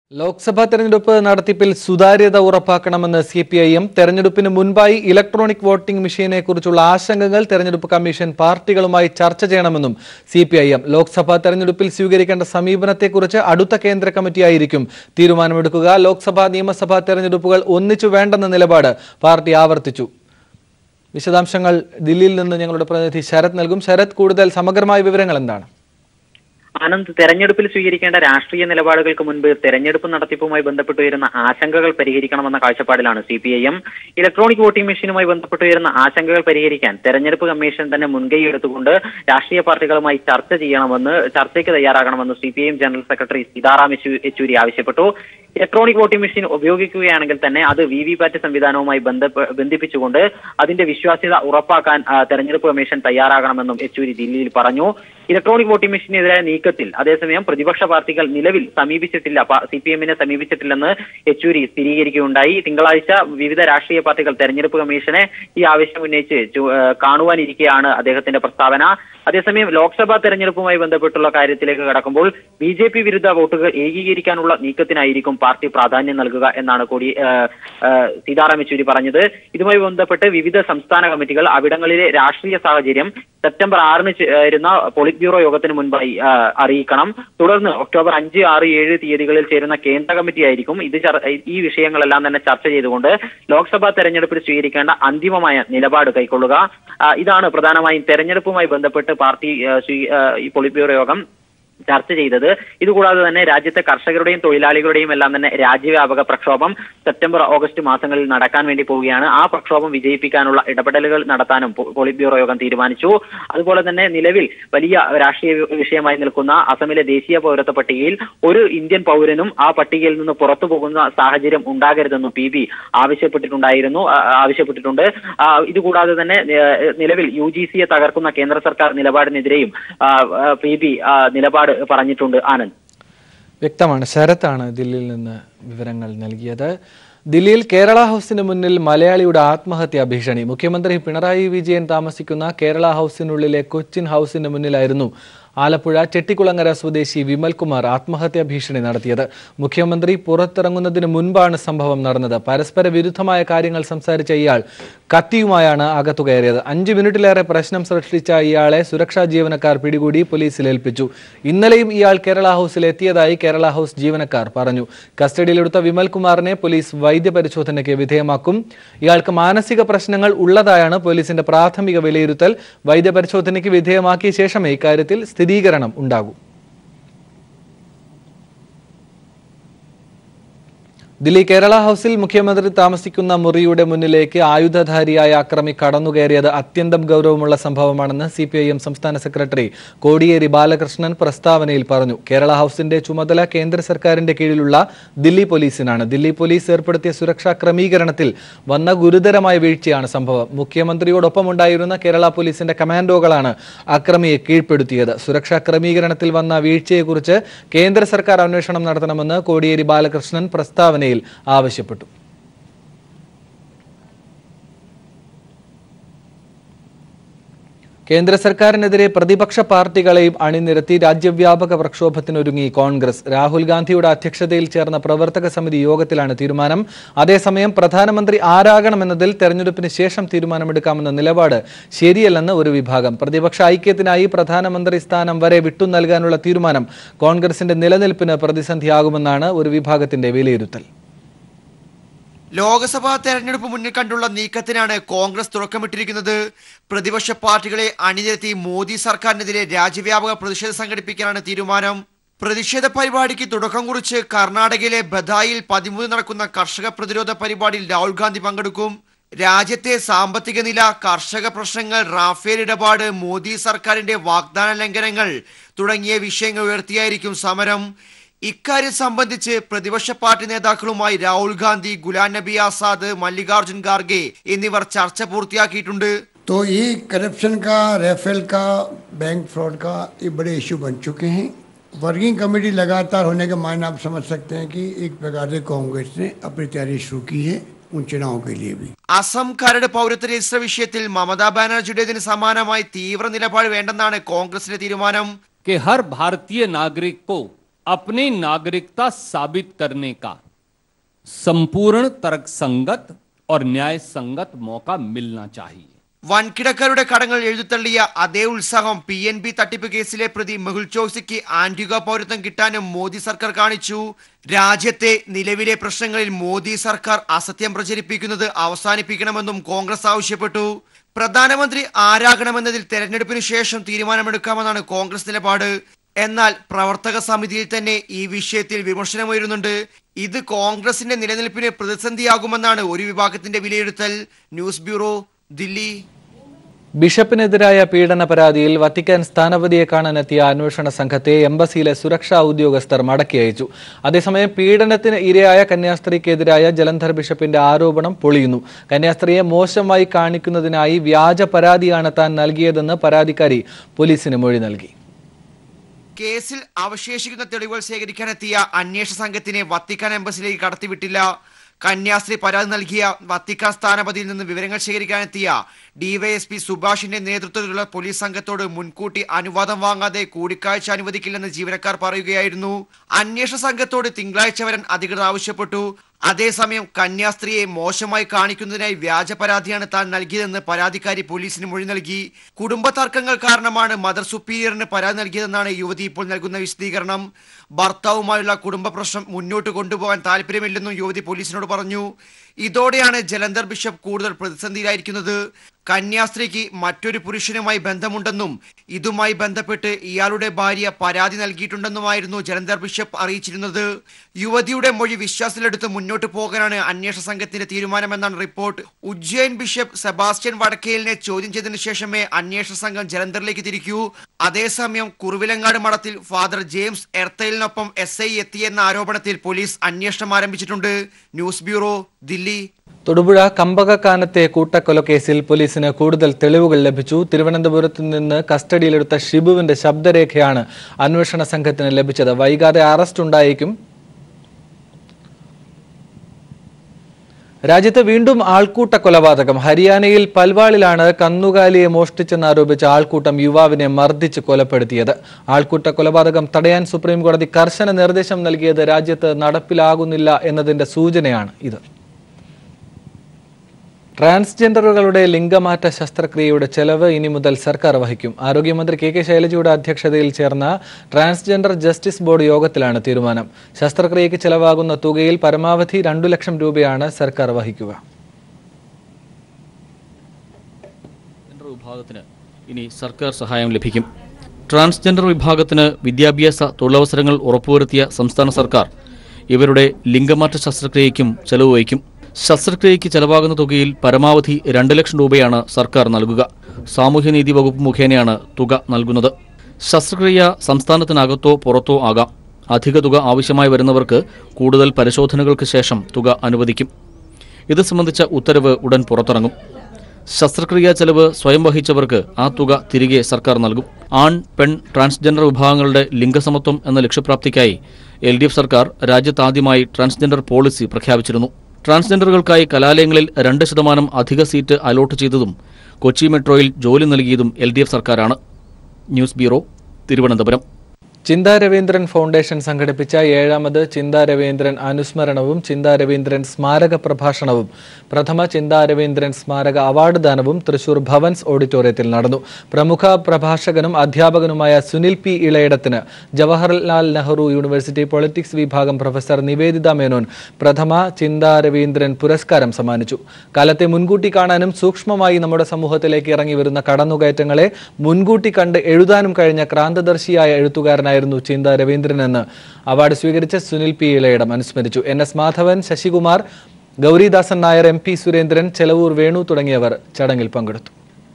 ലോക്സഭാ തെരഞ്ഞെടുപ്പ് നടത്തിപ്പിൽ സുതാര്യത ഉറപ്പാക്കണമെന്ന് സി പി ഐ എം തെരഞ്ഞെടുപ്പിന് മുൻപായി ഇലക്ട്രോണിക് വോട്ടിംഗ് മെഷീനെ കുറിച്ചുള്ള ആശങ്കകൾ തെരഞ്ഞെടുപ്പ് കമ്മീഷൻ പാർട്ടികളുമായി ചർച്ച ചെയ്യണമെന്നും C P I M Lok Sabha തെരഞ്ഞെടുപ്പിൽ സ്വീകരിക്കേണ്ട സമീപനത്തെക്കുറിച്ച് അടുത്ത കേന്ദ്ര കമ്മിറ്റിയായിരിക്കും തീരുമാനമെടുക്കുക ലോക്സഭാ നിയമസഭാ തെരഞ്ഞെടുപ്പുകൾ ഒന്നിച്ചു വേണ്ടെന്ന നിലപാട് പാർട്ടി ആവർത്തിച്ചു വിശദാംശങ്ങൾ ദില്ലിയിൽ നിന്ന് ഞങ്ങളുടെ പ്രതിനിധി ശരത് നൽകും ശരത് കൂടുതൽ സമഗ്രമായ വിവരങ്ങൾ എന്താണ് ആനന്ദ് തെരഞ്ഞെടുപ്പിൽ സ്വീകരിക്കേണ്ട രാഷ്ട്രീയ നിലപാടുകൾക്ക് മുൻപ് തെരഞ്ഞെടുപ്പ് നടത്തിപ്പുമായി ബന്ധപ്പെട്ടുയരുന്ന ആശങ്കകൾ പരിഹരിക്കണമെന്ന കാഴ്ചപ്പാടിലാണ് C P I M electronic voting മെഷീനുമായി ബന്ധപ്പെട്ടുയരുന്ന ആശങ്കകൾ പരിഹരിക്കാൻ തെരഞ്ഞെടുപ്പ് കമ്മീഷൻ തന്നെ മുൻകൈ എടുത്തുകൊണ്ട് രാഷ്ട്രീയ പാർട്ടികളുമായി ചർച്ച ചെയ്യണമെന്ന് ചർച്ചയ്ക്ക് തയ്യാറാകണമെന്ന് C P I M general secretary Sitaram യെച്ചൂ- യെച്ചൂരി ആവശ്യപ്പെട്ടു ഇലക്ട്രോണിക് വോട്ടിംഗ് മെഷീൻ ഉപയോഗിക്കുകയാണെങ്കിൽ തന്നെ അത് വി വി പാറ്റ് സംവിധാനവുമായി ബന്ധപ്പെ- ബന്ധിപ്പിച്ചുകൊണ്ട് അതിന്റെ വിശ്വാസ്യത ഉറപ്പാക്കാൻ ആ, തെരഞ്ഞെടുപ്പ് കമ്മീഷൻ തയ്യാറാകണമെന്നും യെച്ചൂരി ദില്ലിയിൽ പറഞ്ഞു ഇലക്ട്രോണിക് വോട്ടിംഗ് മെഷീനെതിരായ നീക്കത്തിൽ അതേസമയം പ്രതിപക്ഷ പാർട്ടികൾ നിലവിൽ സമീപിച്ചിട്ടില്ല സി പി എമ്മിനെ സമീപിച്ചിട്ടില്ലെന്ന് യെച്ചൂരി സ്ഥിരീകരിക്കുകയുണ്ടായി തിങ്കളാഴ്ച വിവിധ രാഷ്ട്രീയ പാർട്ടികൾ തെരഞ്ഞെടുപ്പ് കമ്മീഷനെ ഈ ആവശ്യം ഉന്നയിച്ച് ചു- ആ, കാണുവാനിരിക്കെയാണ് അദ്ദേഹത്തിന്റെ പ്രസ്താവന അതേസമയം ലോക്സഭാ തെരഞ്ഞെടുപ്പുമായി ബന്ധപ്പെട്ടുള്ള കാര്യത്തിലേക്ക് കടക്കുമ്പോൾ ബി ജെ പി വിരുദ്ധ വോട്ടുകൾ ഏകീകരിക്കാനുള്ള നീക്കത്തിനായിരിക്കും പാർട്ടി പ്രാധാന്യം നൽകുക എന്നാണ് കൂടി ആ, ആ, സീതാറാം യെച്ചൂരി പറഞ്ഞത് ഇതുമായി ബന്ധപ്പെട്ട് വിവിധ സംസ്ഥാന കമ്മിറ്റികൾ അവിടങ്ങളിലെ രാഷ്ട്രീയ സാഹചര്യം സെപ്റ്റംബർ ആറിന് ചേരുന്ന പോളിറ്റ് ബ്യൂറോ യോഗത്തിന് മുൻപായി ആ, അറിയിക്കണം തുടർന്ന് ഒക്ടോബർ അഞ്ച് ആറ് ഏഴ് തീയതികളിൽ ചേരുന്ന കേന്ദ്ര കമ്മിറ്റി ആയിരിക്കും ഇത് ചർ- ഈ വിഷയങ്ങളെല്ലാം തന്നെ ചർച്ച ചെയ്തുകൊണ്ട് ലോക്സഭാ തെരഞ്ഞെടുപ്പിൽ സ്വീകരിക്കേണ്ട അന്തിമമായ നിലപാട് കൈക്കൊള്ളുക ആ, ഇതാണ് പ്രധാനമായും തെരഞ്ഞെടുപ്പുമായി ബന്ധപ്പെട്ട് പാർട്ടി ആ, സ്വീ- ആ, ഈ പോളിറ്റ് ബ്യൂറോ യോഗം ചർച്ച ചെയ്തത് ഇതുകൂടാതെ തന്നെ രാജ്യത്തെ കർഷകരുടെയും തൊഴിലാളികളുടെയും എല്ലാം തന്നെ രാജ്യവ്യാപക പ്രക്ഷോഭം സെപ്റ്റംബർ ഓഗസ്റ്റ് മാസങ്ങളിൽ നടക്കാൻ വേണ്ടി പോവുകയാണ് ആ പ്രക്ഷോഭം വിജയിപ്പിക്കാനുള്ള ഇടപെടലുകൾ നടത്താനും പോ- പോളിറ്റ് ബ്യൂറോ യോഗം തീരുമാനിച്ചു അതുപോലെ തന്നെ നിലവിൽ വലിയ രാഷ്ട്രീയ വി- വിഷയമായി നിൽക്കുന്ന അസമിലെ ദേശീയ പൗരത്വ പട്ടികയിൽ ഒരു ഇന്ത്യൻ പൗരനും ആ പട്ടികയിൽ നിന്ന് പുറത്തു പോകുന്ന സാഹചര്യം ഉണ്ടാകരുതെന്നും പി ബി ആവശ്യപ്പെട്ടിട്ടുണ്ടായിരുന്നു ആ, ആവശ്യപ്പെട്ടിട്ടുണ്ട് ആ, ഇതുകൂടാതെ തന്നെ ഏ, നിലവിൽ യു ജി സിയെ തകർക്കുന്ന കേന്ദ്ര സർക്കാർ നിലപാടിനെതിരെയും ആ, ആ, പി ബി ആ, നിലപാട് പറഞ്ഞിട്ടുണ്ട് ആനന്ദ് വ്യക്തമാണ് ശരത്താണ് ദില്ലിയിൽ നിന്ന് വിവരങ്ങൾ നൽകിയത് ദില്ലിയിൽ കേരള ഹൗസിന് മുന്നിൽ മലയാളിയുടെ ആത്മഹത്യാ ഭീഷണി മുഖ്യമന്ത്രി പിണറായി വിജയൻ താമസിക്കുന്ന കേരള ഹൗസിനുള്ളിലെ കൊച്ചിൻ ഹൗസിന് മുന്നിലായിരുന്നു ആലപ്പുഴ ചെട്ടിക്കുളങ്ങര സ്വദേശി വിമൽകുമാർ ആത്മഹത്യാ ഭീഷണി നടത്തിയത് മുഖ്യമന്ത്രി പുറത്തിറങ്ങുന്നതിന് മുൻപാണ് സംഭവം നടന്നത് പരസ്പര വിരുദ്ധമായ കാര്യങ്ങൾ സംസാരിച്ച ഇയാൾ കത്തിയുമായാണ് അകത്തു കയറിയത് അഞ്ച് മിനിറ്റിലേറെ പ്രശ്നം സൃഷ്ടിച്ച ഇയാളെ സുരക്ഷാ ജീവനക്കാർ പിടികൂടി പോലീസിൽ ഏൽപ്പിച്ചു ഇന്നലെയും ഇയാൾ കേരള ഹൗസിൽ എത്തിയതായി കേരള ഹൗസ് ജീവനക്കാർ പറഞ്ഞു കസ്റ്റഡിയിലെടുത്ത വിമൽകുമാറിനെ പോലീസ് വൈദ്യപരിശോധനയ്ക്ക് വിധേയമാക്കും ഇയാൾക്ക് മാനസിക പ്രശ്നങ്ങൾ ഉള്ളതായാണ് പോലീസിന്റെ പ്രാഥമിക വിലയിരുത്തൽ വൈദ്യപരിശോധനയ്ക്ക് വിധേയമാക്കിയ ശേഷമേ ഇക്കാര്യത്തിൽ സ്ഥിരീകരണം ഉണ്ടാകൂ ദില്ലി കേരള ഹൗസിൽ മുഖ്യമന്ത്രി താമസിക്കുന്ന മുറിയുടെ മുന്നിലേക്ക് ആയുധധാരിയായ അക്രമി കടന്നുകയറിയത് അത്യന്തം ഗൗരവമുള്ള സംഭവമാണെന്ന് സി പി ഐ എം സംസ്ഥാന സെക്രട്ടറി കോടിയേരി ബാലകൃഷ്ണൻ പ്രസ്താവനയിൽ പറഞ്ഞു കേരള ഹൗസിന്റെ ചുമതല കേന്ദ്ര സർക്കാരിന്റെ കീഴിലുള്ള ദില്ലി പോലീസിനാണ് ദില്ലി പോലീസ് ഏർപ്പെടുത്തിയ സുരക്ഷാ ക്രമീകരണത്തിൽ വന്ന ഗുരുതരമായ വീഴ്ചയാണ് സംഭവം മുഖ്യമന്ത്രിയോടൊപ്പമുണ്ടായിരുന്ന കേരള പോലീസിന്റെ കമാൻഡോകളാണ് അക്രമിയെ കീഴ്പ്പെടുത്തിയത് സുരക്ഷാ ക്രമീകരണത്തിൽ വന്ന വീഴ്ചയെക്കുറിച്ച് കേന്ദ്ര സർക്കാർ അന്വേഷണം നടത്തണമെന്ന് കോടിയേരി ബാലകൃഷ്ണൻ പ്രസ്താവനയിൽ ആവശ്യപ്പെട്ടു കേന്ദ്ര സർക്കാരിനെതിരെ പ്രതിപക്ഷ പാർട്ടികളെയും അണിനിരത്തി രാജ്യവ്യാപക പ്രക്ഷോഭത്തിനൊരുങ്ങി കോൺഗ്രസ് രാഹുൽ ഗാന്ധിയുടെ അധ്യക്ഷതയിൽ ചേർന്ന പ്രവർത്തക സമിതി യോഗത്തിലാണ് തീരുമാനം അതേസമയം പ്രധാനമന്ത്രി ആരാകണമെന്നതിൽ തെരഞ്ഞെടുപ്പിന് ശേഷം തീരുമാനമെടുക്കാമെന്ന നിലപാട് ശരിയല്ലെന്ന് ഒരു വിഭാഗം പ്രതിപക്ഷ ഐക്യത്തിനായി പ്രധാനമന്ത്രി സ്ഥാനം വരെ വിട്ടു നൽകാനുള്ള തീരുമാനം കോൺഗ്രസിന്റെ നിലനിൽപ്പിന് പ്രതിസന്ധിയാകുമെന്നാണ് ഒരു വിഭാഗത്തിന്റെ വിലയിരുത്തൽ ലോക്സഭാ തെരഞ്ഞെടുപ്പ് മുന്നിൽ കണ്ടുള്ള നീക്കത്തിനാണ് കോൺഗ്രസ് തുടക്കമിട്ടിരിക്കുന്നത് പ്രതിപക്ഷ പാർട്ടികളെ അണിനിരത്തി മോദി സർക്കാരിനെതിരെ രാജ്യവ്യാപക പ്രതിഷേധം സംഘടിപ്പിക്കാനാണ് തീരുമാനം പ്രതിഷേധ പരിപാടിക്ക് തുടക്കം കുറിച്ച് കർണാടകയിലെ ബദായിൽ പതിമൂന്ന് നടക്കുന്ന കർഷക പ്രതിരോധ പരിപാടിയിൽ രാഹുൽ ഗാന്ധി പങ്കെടുക്കും രാജ്യത്തെ സാമ്പത്തിക നില കർഷക പ്രശ്നങ്ങൾ റാഫേൽ ഇടപാട് മോദി സർക്കാരിന്റെ വാഗ്ദാന ലംഘനങ്ങൾ തുടങ്ങിയ വിഷയങ്ങൾ ഉയർത്തിയായിരിക്കും സമരം ഇക്കാര്യം സംബന്ധിച്ച് പ്രതിപക്ഷ പാർട്ടി നേതാക്കളുമായി രാഹുൽ ഗാന്ധി ഗുലാം നബി ആസാദ് മല്ലികാർജുൻ ഖാർഗെ എന്നിവർ ചർച്ച പൂർത്തിയാക്കിയിട്ടുണ്ട് तो ये करप्शन का रेफेल का बैंक फ्रॉड का ये बड़े इशू बन चुके हैं वर्किंग कमेटी लगातार होने के मायने आप समझ सकते हैं कि एक प्रकार से कांग्रेस ने अपनी तैयारी शुरू की है उन चुनावों के लिए भी അസംകാരുടെ പൗരത്വ രജിസ്റ്റർ വിഷയത്തിൽ മമതാ ബാനർജിയുടേതിന് സമാനമായി തീവ്ര നിലപാട് വേണ്ടെന്നാണ് കോൺഗ്രസിന്റെ തീരുമാനം कि हर भारतीय नागरिक को अपनी नागरिकता साबित करने का संपूर्ण तर्कसंगत और न्याय संगत मौका मिलना चाहिए വൻകിടക്കാരുടെ കടങ്ങൾ എഴുതിത്തള്ളിയ അതേ ഉത്സാഹം പി എൻ ബി തട്ടിപ്പ് കേസിലെ പ്രതി മെഹുൽ ചോക്സിക്ക് ആന്റിഗ പൗരത്വം കിട്ടാനും മോദി സർക്കാർ കാണിച്ചു രാജ്യത്തെ നിലവിലെ പ്രശ്നങ്ങളിൽ മോദി സർക്കാർ അസത്യം പ്രചരിപ്പിക്കുന്നത് അവസാനിപ്പിക്കണമെന്നും കോൺഗ്രസ് ആവശ്യപ്പെട്ടു പ്രധാനമന്ത്രി ആരാകണമെന്നതിൽ തെരഞ്ഞെടുപ്പിന് ശേഷം തീരുമാനമെടുക്കാമെന്നാണ് കോൺഗ്രസ് നിലപാട് എന്നാൽ പ്രവർത്തക സമിതിയിൽ തന്നെ ഈ വിഷയത്തിൽ വിമർശനമുയരുന്നുണ്ട് ഇത് കോൺഗ്രസിന്റെ നിലനിൽപ്പിന് പ്രതിസന്ധിയാകുമെന്നാണ് ഒരു വിഭാഗത്തിന്റെ വിലയിരുത്തൽ ന്യൂസ് ബ്യൂറോ ദില്ലി ബിഷപ്പിനെതിരായ പീഡന പരാതിയിൽ വത്തിക്കാൻ സ്ഥാനപതിയെ കാണാനെത്തിയ അന്വേഷണ സംഘത്തെ എംബസിയിലെ സുരക്ഷാ ഉദ്യോഗസ്ഥർ മടക്കി അയച്ചു അതേസമയം പീഡനത്തിന് ഇരയായ കന്യാസ്ത്രീക്കെതിരായ ജലന്ധർ ബിഷപ്പിന്റെ ആരോപണം പൊളിയുന്നു കന്യാസ്ത്രീയെ മോശമായി കാണിക്കുന്നതിനായി വ്യാജ പരാതിയാണ് താൻ നൽകിയതെന്ന് പരാതിക്കാരി പോലീസിന് മൊഴി നൽകി കേസിൽ അവശേഷിക്കുന്ന തെളിവുകൾ ശേഖരിക്കാനെത്തിയ അന്വേഷണ സംഘത്തിനെ വത്തിക്കാൻ എംബസിയിലേക്ക് കടത്തിവിട്ടില്ല കന്യാസ്ത്രീ പരാതി നൽകിയ വത്തിക്കാൻ സ്ഥാനപതിയിൽ നിന്ന് വിവരങ്ങൾ ശേഖരിക്കാനെത്തിയ ഡിവൈഎസ്പി സുഭാഷിന്റെ നേതൃത്വത്തിലുള്ള പോലീസ് സംഘത്തോട് മുൻകൂട്ടി അനുവാദം വാങ്ങാതെ കൂടിക്കാഴ്ച അനുവദിക്കില്ലെന്ന് ജീവനക്കാർ പറയുകയായിരുന്നു അന്വേഷണ സംഘത്തോട് തിങ്കളാഴ്ച വരാൻ അധികൃതർ ആവശ്യപ്പെട്ടു അതേസമയം കന്യാസ്ത്രീയെ മോശമായി കാണിക്കുന്നതിനായി വ്യാജ പരാതിയാണ് താൻ നൽകിയതെന്ന് പരാതിക്കാരി പോലീസിന് മൊഴി നൽകി കുടുംബ തർക്കങ്ങൾ കാരണമാണ് മദർ സുപ്പീരിയറിന് പരാതി നൽകിയതെന്നാണ് യുവതി ഇപ്പോൾ നൽകുന്ന വിശദീകരണം ഭർത്താവുമായുള്ള കുടുംബ പ്രശ്നം മുന്നോട്ട് കൊണ്ടുപോകാൻ താല്പര്യമില്ലെന്നും യുവതി പോലീസിനോട് പറഞ്ഞു ഇതോടെയാണ് ജലന്ധർ ബിഷപ്പ് കൂടുതൽ പ്രതിസന്ധിയിലായിരിക്കുന്നത് കന്യാസ്ത്രീക്ക് മറ്റൊരു പുരുഷനുമായി ബന്ധമുണ്ടെന്നും ഇതുമായി ബന്ധപ്പെട്ട് ഇയാളുടെ ഭാര്യ പരാതി നൽകിയിട്ടുണ്ടെന്നുമായിരുന്നു ജലന്ധർ ബിഷപ്പ് അറിയിച്ചിരുന്നത് യുവതിയുടെ മൊഴി വിശ്വാസത്തിലെടുത്ത് മുന്നോട്ട് പോകാനാണ് അന്വേഷണ സംഘത്തിന്റെ തീരുമാനമെന്നാണ് റിപ്പോർട്ട് ഉജ്ജയിൻ ബിഷപ്പ് സെബാസ്റ്റ്യൻ വടക്കേലിനെ ചോദ്യം ചെയ്തതിനു ശേഷമേ അന്വേഷണ സംഘം ജലന്ധറിലേക്ക് തിരിക്കൂ അതേസമയം കുറുവിലങ്ങാട് മഠത്തിൽ ഫാദർ ജെയിംസ് എർത്തയിലിനൊപ്പം എസ് ഐ എത്തിയെന്ന ആരോപണത്തിൽ പോലീസ് അന്വേഷണം ആരംഭിച്ചിട്ടുണ്ട് ന്യൂസ് ബ്യൂറോ ദില്ലി തൊടുപുഴ കമ്പകക്കാനത്തെ കൂട്ടക്കൊലക്കേസിൽ പോലീസിന് കൂടുതൽ തെളിവുകൾ ലഭിച്ചു തിരുവനന്തപുരത്ത് നിന്ന് കസ്റ്റഡിയിലെടുത്ത ഷിബുവിന്റെ ശബ്ദരേഖയാണ് അന്വേഷണ സംഘത്തിന് ലഭിച്ചത് വൈകാതെ അറസ്റ്റ് ഉണ്ടായേക്കും രാജ്യത്ത് വീണ്ടും ആൾക്കൂട്ട കൊലപാതകം ഹരിയാനയിൽ പൽവാളിലാണ് കന്നുകാലിയെ മോഷ്ടിച്ചെന്നാരോപിച്ച ആൾക്കൂട്ടം യുവാവിനെ മർദ്ദിച്ച് കൊലപ്പെടുത്തിയത് ആൾക്കൂട്ട കൊലപാതകം തടയാൻ സുപ്രീം കോടതി കർശന നിർദ്ദേശം നൽകിയത് രാജ്യത്ത് നടപ്പിലാകുന്നില്ല എന്നതിന്റെ സൂചനയാണ് ഇത് ട്രാൻസ്ജെൻഡറുകളുടെ ലിംഗമാറ്റ ശസ്ത്രക്രിയയുടെ ചെലവ് ഇനി മുതൽ സർക്കാർ വഹിക്കും ആരോഗ്യമന്ത്രി കെ കെ ശൈലജയുടെ അധ്യക്ഷതയിൽ ചേർന്ന ട്രാൻസ്ജെൻഡർ ജസ്റ്റിസ് ബോർഡ് യോഗത്തിലാണ് തീരുമാനം ശസ്ത്രക്രിയയ്ക്ക് ചെലവാകുന്ന തുകയിൽ പരമാവധി രണ്ടു ലക്ഷം രൂപയാണ് സർക്കാർ വഹിക്കുക ട്രാൻസ്ജെൻഡർ വിഭാഗത്തിന് ഇനി സർക്കാർ സഹായം ലഭിക്കും ട്രാൻസ്ജെൻഡർ വിഭാഗത്തിന് വിദ്യാഭ്യാസ തൊഴിലവസരങ്ങൾ ഉറപ്പുവരുത്തിയ സംസ്ഥാന സർക്കാർ ഇവരുടെ ലിംഗമാറ്റ ശസ്ത്രക്രിയയ്ക്കും ചെലവ് വഹിക്കും ശസ്ത്രക്രിയയ്ക്ക് ചെലവാകുന്ന തുകയിൽ പരമാവധി രണ്ട് ലക്ഷം രൂപയാണ് സർക്കാർ നൽകുക സാമൂഹ്യനീതി വകുപ്പ് മുഖേനയാണ് തുക നൽകുന്നത് ശസ്ത്രക്രിയ സംസ്ഥാനത്തിനകത്തോ പുറത്തോ ആകാം അധിക തുക ആവശ്യമായി വരുന്നവർക്ക് കൂടുതൽ പരിശോധനകൾക്ക് ശേഷം തുക അനുവദിക്കും ഇത് സംബന്ധിച്ച ഉത്തരവ് ഉടൻ പുറത്തിറങ്ങും ശസ്ത്രക്രിയാ ചെലവ് സ്വയം വഹിച്ചവർക്ക് ആ തുക തിരികെ സർക്കാർ നൽകും ആൺ പെൺ ട്രാൻസ്ജെൻഡർ വിഭാഗങ്ങളുടെ ലിംഗസമത്വം എന്ന ലക്ഷ്യപ്രാപ്തിക്കായി എൽ ഡി എഫ് സർക്കാർ രാജ്യത്താദ്യമായി ട്രാൻസ്ജെൻഡർ പോളിസി പ്രഖ്യാപിച്ചിരുന്നു ട്രാൻസ്ജെൻഡറുകൾക്കായി കലാലയങ്ങളിൽ രണ്ട് ശതമാനം അധിക സീറ്റ് അലോട്ട് ചെയ്തതും കൊച്ചി മെട്രോയിൽ ജോലി നൽകിയതും എൽ ഡി എഫ് സർക്കാരാണ് news bureau Thiruvananthapuram Chintha Raveendran foundation സംഘടിപ്പിച്ച ഏഴാമത് ചിന്താ രവീന്ദ്രൻ അനുസ്മരണവും ചിന്താ രവീന്ദ്രൻ സ്മാരക പ്രഭാഷണവും പ്രഥമ ചിന്താ രവീന്ദ്രൻ സ്മാരക അവാർഡ് ദാനവും തൃശൂർ ഭവൻസ് ഓഡിറ്റോറിയത്തിൽ നടന്നു പ്രമുഖ പ്രഭാഷകനും അധ്യാപകനുമായ സുനിൽ പി ഇളയിടത്തിന് ജവഹർലാൽ നെഹ്റു യൂണിവേഴ്സിറ്റി പൊളിറ്റിക്സ് വിഭാഗം പ്രൊഫസർ നിവേദിത മേനോൻ പ്രഥമ ചിന്താ രവീന്ദ്രൻ പുരസ്കാരം സമ്മാനിച്ചു കാലത്തെ മുൻകൂട്ടി കാണാനും സൂക്ഷ്മമായി നമ്മുടെ സമൂഹത്തിലേക്ക് ഇറങ്ങി വരുന്ന കടന്നുകയറ്റങ്ങളെ മുൻകൂട്ടി കണ്ട് എഴുതാനും കഴിഞ്ഞ ക്രാന്തദർശിയായ എഴുത്തുകാരനായിരുന്നു ചിന്ത രവീന്ദ്രൻ എന്ന് അവാർഡ് സ്വീകരിച്ച സുനിൽ പി ഇളയിടം അനുസ്മരിച്ചു N S Madhavan Sasikumar Gouridasan Nair M P Surendran Chelavoor Venu തുടങ്ങിയവർ ചടങ്ങിൽ പങ്കെടുത്തു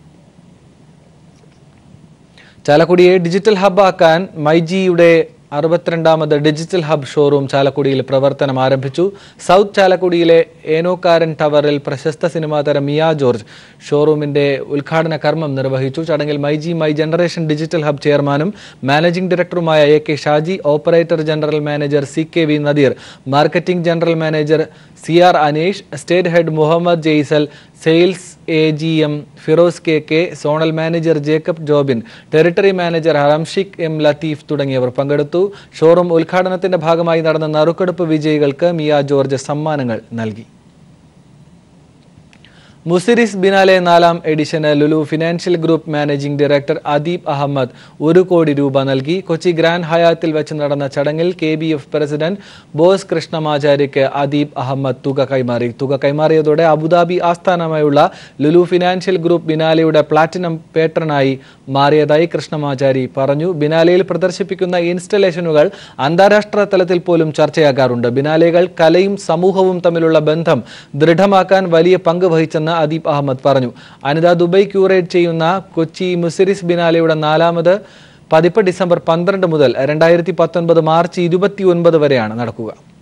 ചാലക്കുടിയെ ഡിജിറ്റൽ ഹബ്ബാക്കാൻ മൈജിയുടെ അറുപത്തിരണ്ടാമത് ഡിജിറ്റൽ ഹബ് ഷോറൂം ചാലക്കുടിയിൽ പ്രവർത്തനം ആരംഭിച്ചു സൗത്ത് ചാലക്കുടിയിലെ ഏനോക്കാരൻ ടവറിൽ പ്രശസ്ത സിനിമാ താരം മിയ ജോർജ് ഷോറൂമിന്റെ ഉദ്ഘാടന കർമ്മം നിർവഹിച്ചു ചടങ്ങിൽ myG my generation digital hub ചെയർമാനും മാനേജിംഗ് ഡയറക്ടറുമായ A K Shaji operator general manager C K V Nadeer marketing general manager C R Aneesh state head Muhammad Jaisal sales A G M Firoz K K zonal manager Jacob Jobin territory manager Hamshik M Latheef തുടങ്ങിയവർ പങ്കെടുത്തു showroom ഉദ്ഘാടനത്തിന്റെ ഭാഗമായി നടന്ന നറുക്കെടുപ്പ് വിജയികൾക്ക് Miya George സമ്മാനങ്ങൾ നൽകി മുസിരിസ് ബിനാലെ നാലാം എഡിഷന് Lulu financial group managing director Adeeb Ahmed ഒരു കോടി രൂപ നൽകി കൊച്ചി ഗ്രാൻഡ് ഹയാത്തിൽ വെച്ച് നടന്ന ചടങ്ങിൽ K B F president Bose കൃഷ്ണമാചാര്യയ്ക്ക് അദീബ് അഹമ്മദ് തുക കൈമാറി തുക കൈമാറിയതോടെ അബുദാബി ആസ്ഥാനമായുള്ള ലുലു ഫിനാൻഷ്യൽ ഗ്രൂപ്പ് ബിനാലെയുടെ പ്ലാറ്റിനം പേട്രനായി മാറിയതായി കൃഷ്ണമാചാരി പറഞ്ഞു ബിനാലയിൽ പ്രദർശിപ്പിക്കുന്ന ഇൻസ്റ്റലേഷനുകൾ അന്താരാഷ്ട്ര തലത്തിൽ പോലും ചർച്ചയാകാറുണ്ട് ബിനാലെകൾ കലയും സമൂഹവും തമ്മിലുള്ള ബന്ധം ദൃഢമാക്കാൻ വലിയ പങ്ക് വഹിച്ചെന്ന് അദീബ് അഹമ്മദ് പറഞ്ഞു അനിത ദുബൈ ക്യൂറേറ്റ് ചെയ്യുന്ന കൊച്ചി മുസിരിസ് ബിനാലെയുടെ നാലാമത് പതിപ്പ് ഡിസംബർ പന്ത്രണ്ട് മുതൽ രണ്ടായിരത്തി പത്തൊൻപത് മാർച്ച് ഇരുപത്തി ഒൻപത് വരെയാണ് നടക്കുക